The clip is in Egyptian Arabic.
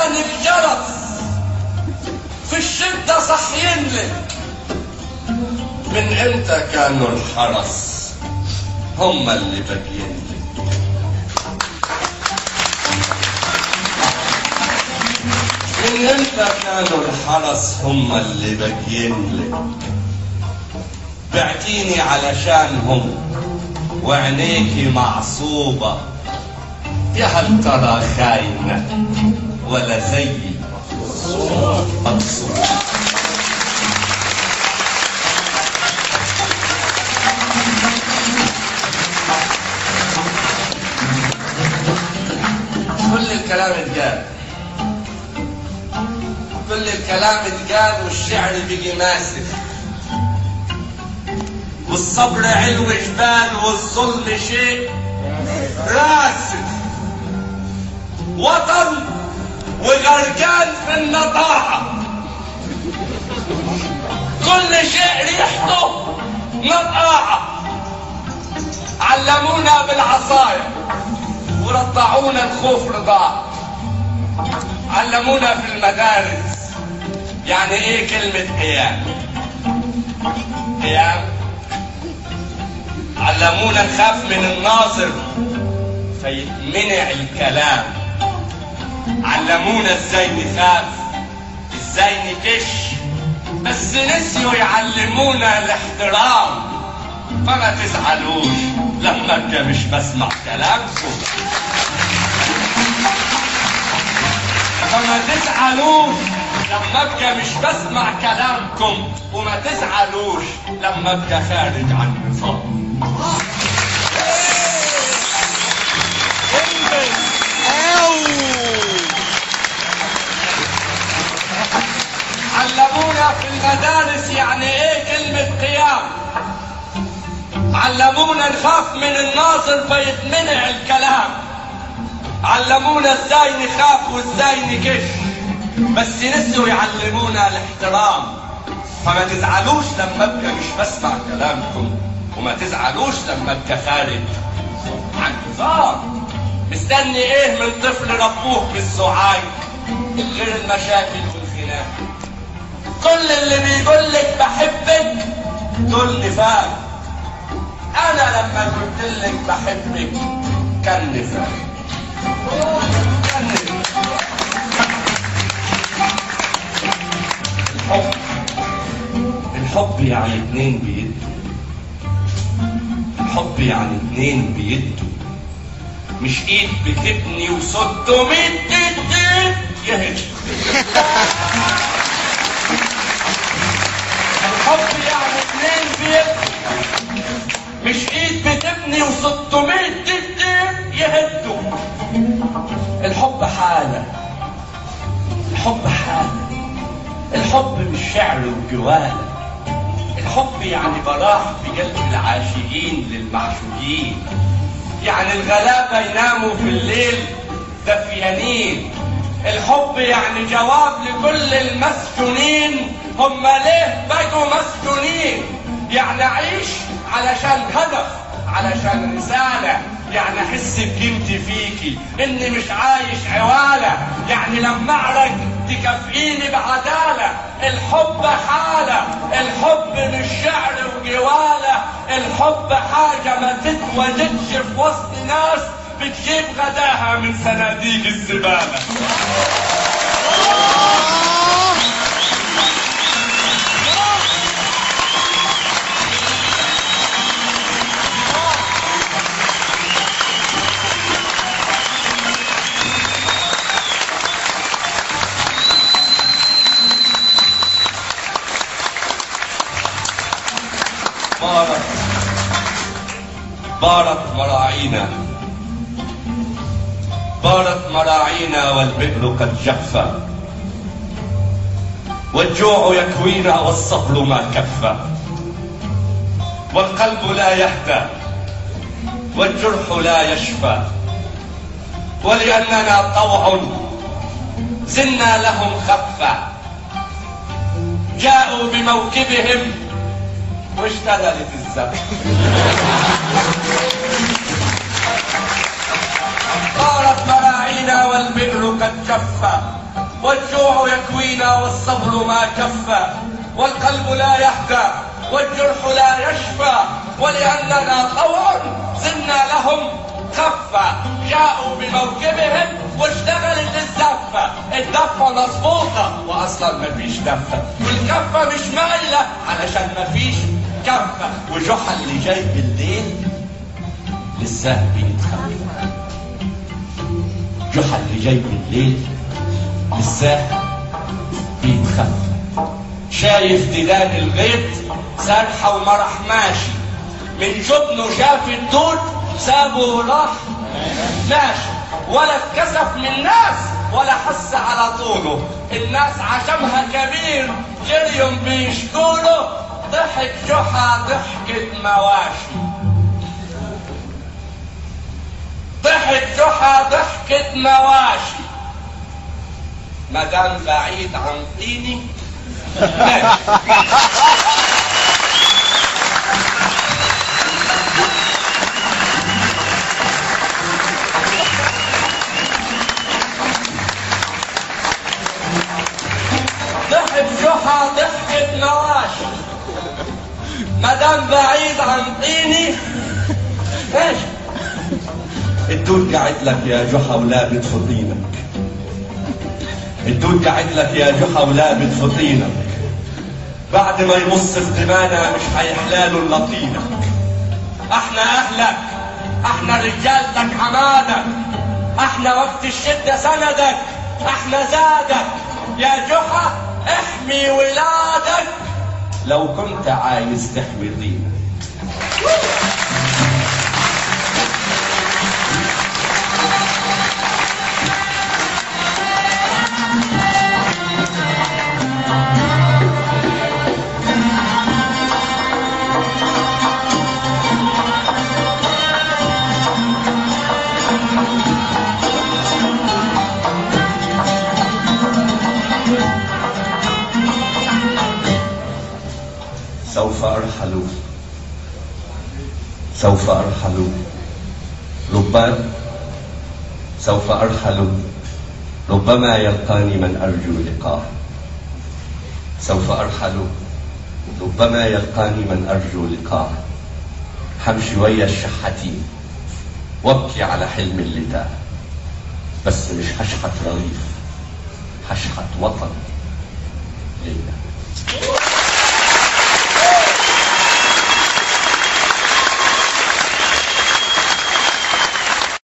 اداني الجرس في الشدة صحين لي من امتى كانوا الحرس هم اللي باقيين لي من امتى كانوا الحرس هم اللي باقيين لي بعتيني علشانهم وعينيكي معصوبة يا هل ترى خاينة ولا زيي مقصودة كل الكلام اتقال كل الكلام اتقال والشعر بيجي ماسك والصبر علو جبال والظلم شيء راسك وطن وغرقان في النطاحة كل شيء ريحته نطاحة علمونا بالعصاية ورضعونا الخوف رضاع علمونا في المدارس يعني ايه كلمة قيام قيام علمونا نخاف من الناظر فيتمنع الكلام علمونا ازاي نخاف ازاي نكش بس نسيوا يعلمونا الاحترام فما تزعلوش لما ابقى مش بسمع كلامكم فما تزعلوش لما ابقى مش بسمع كلامكم وما تزعلوش لما ابقى خارج عن نظام علمونا في المدارس يعني ايه كلمة قيام علمونا نخاف من الناظر فيتمنع الكلام علمونا ازاي نخاف وازاي نكش بس نسوا يعلمونا الاحترام فما تزعلوش لما ابقى مش بسمع كلامكم وما تزعلوش لما ابقى خارج عن نظام مستني ايه من طفل ربوه بالسعاي غير المشاكل والخناق كل اللي بيقول لك بحبك دول نفاق انا لما قلت لك بحبك كان نفاق كان نفاق. الحب الحب يعني اتنين بيدوا الحب يعني اتنين بيدوا مش ايد بتبني وصدوا ميت ايد ايد يهد الحب يعني اتنين بيدوا مش ايد بتبني وصدوا ميت ايد ايد يهدوا الحب حالة الحب حالة الحب مش شعر وجوالة الحب يعني براح في قلب العاشقين للمعشوقين يعني الغلابة يناموا في الليل دفيانين الحب يعني جواب لكل المسجونين هم ليه بقوا مسجونين يعني عيش علشان هدف علشان رسالة يعني احس بقيمتي فيكي اني مش عايش عوالة يعني لما اعرق تكافئيني بعدالة الحب حالة الحب مش شعر وجوالة الحب حاجة ما تتوجدش في وسط ناس بتجيب غداها من صناديق الزبالة بارت بارت مراعينا بارت مراعينا والبئر قد جف والجوع يكوينا والصبر ما كف والقلب لا يهدى والجرح لا يشفى ولأننا طوع زلنا لهم خفا جاءوا بموكبهم واشتغلت الزمن طارت مراعينا والبئر قد جف والجوع يكوينا والصبر ما كفى والقلب لا يهدى والجرح لا يشفى ولأننا طوع زلنا لهم خفة جاءوا بموكبهم واشتغلت الزفة الدفة مظبوطة وأصلا مفيش دفة والكفة مش مايلة علشان مفيش كفة وجحا اللي جاي بالليل لسه بيتخفى جحا اللي جاي بالليل لسه بيتخفى شايف ديدان الغيط سرحة ومرح ماشي من جبنه شاف الدود سابه وراح ماشي ولا اتكسف من ناس ولا حس على طوله الناس عشمها كبير جريهم بيشكوله ضحك جحا ضحكة مواشي ضحك جحا ضحكة مواشي مدام بعيد عن طيني ماشي ضحك جحا ضحكة مواشي مدام بعيد عن طيني ماشي الدود قاعد لك يا جحا ولابد فطينك الدود قاعد لك يا جحا ولابد فطينك بعد ما يمص في دمانا مش هيحلاله الا طينك احنا اهلك احنا رجالتك عمادك احنا وقت الشدة سندك احنا زادك يا جحا احمي ولادك لو كنت عايز تحمي طينك سوف أرحل سوف أرحل ربما سوف أرحل ربما يلقاني من أرجو لقاه سوف أرحل ربما يلقاني من أرجو لقاه حمشي ويا الشحاتين وابكي على حلم اللي تاه بس مش هشحت رغيف هشحت وطن لله